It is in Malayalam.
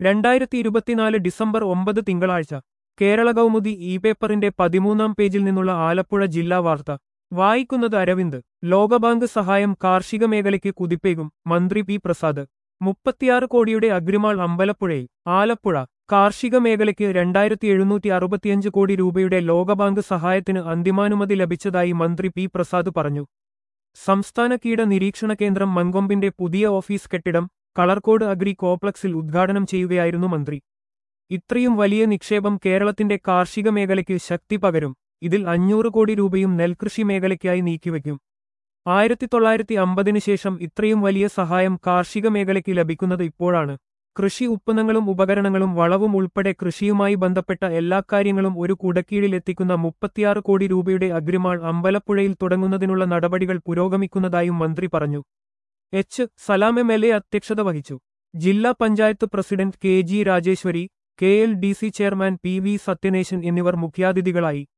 രണ്ടായിരത്തി ഇരുപത്തിനാല് ഡിസംബർ ഒമ്പത് തിങ്കളാഴ്ച കേരള കൗമുദി ഇ പേപ്പറിന്റെ പതിമൂന്നാം പേജിൽ നിന്നുള്ള ആലപ്പുഴ ജില്ലാ വാർത്ത വായിക്കുന്നത് അരവിന്ദ് ലോകബാങ്ക് സഹായം കാർഷിക മേഖലയ്ക്ക് കുതിപ്പേകും മന്ത്രി പി പ്രസാദ് മുപ്പത്തിയാറ് കോടിയുടെ അഗ്രിമാൾ അമ്പലപ്പുഴയിൽ ആലപ്പുഴ കാർഷിക മേഖലയ്ക്ക് രണ്ടായിരത്തി എഴുന്നൂറ്റി അറുപത്തിയഞ്ച് കോടി രൂപയുടെ ലോകബാങ്ക് സഹായത്തിന് അന്തിമാനുമതി ലഭിച്ചതായി മന്ത്രി പി പ്രസാദ് പറഞ്ഞു സംസ്ഥാന കീട നിരീക്ഷണ കേന്ദ്രം മൻകൊമ്പിന്റെ പുതിയ ഓഫീസ് കെട്ടിടം കളർകോട് അഗ്രി കോംപ്ലക്സിൽ ഉദ്ഘാടനം ചെയ്യുകയായിരുന്നു മന്ത്രി ഇത്രയും വലിയ നിക്ഷേപം കേരളത്തിന്റെ കാർഷിക മേഖലയ്ക്ക് ശക്തി പകരും ഇതിൽ അഞ്ഞൂറ് കോടി രൂപയും നെൽകൃഷി മേഖലയ്ക്കായി നീക്കിവെക്കും ആയിരത്തി തൊള്ളായിരത്തി അമ്പതിനു ശേഷം ഇത്രയും വലിയ സഹായം കാർഷിക മേഖലയ്ക്ക് ലഭിക്കുന്നത് ഇപ്പോഴാണ് കൃഷി ഉത്പന്നങ്ങളും ഉപകരണങ്ങളും വളവും ഉൾപ്പെടെ കൃഷിയുമായി ബന്ധപ്പെട്ട എല്ലാ കാര്യങ്ങളും ഒരു കുടക്കീഴിൽ എത്തിക്കുന്ന മുപ്പത്തിയാറ് കോടി രൂപയുടെ അഗ്രിമാൾ അമ്പലപ്പുഴയിൽ തുടങ്ങുന്നതിനുള്ള നടപടികൾ പുരോഗമിക്കുന്നതായും മന്ത്രി പറഞ്ഞു H Salam M L A അധ്യക്ഷത വഹിച്ചു ജില്ലാ panchayat president K G Rajeswari K L D C chairman P V Sathyaneshan എന്നിവർ മുഖ്യാതിഥികളായി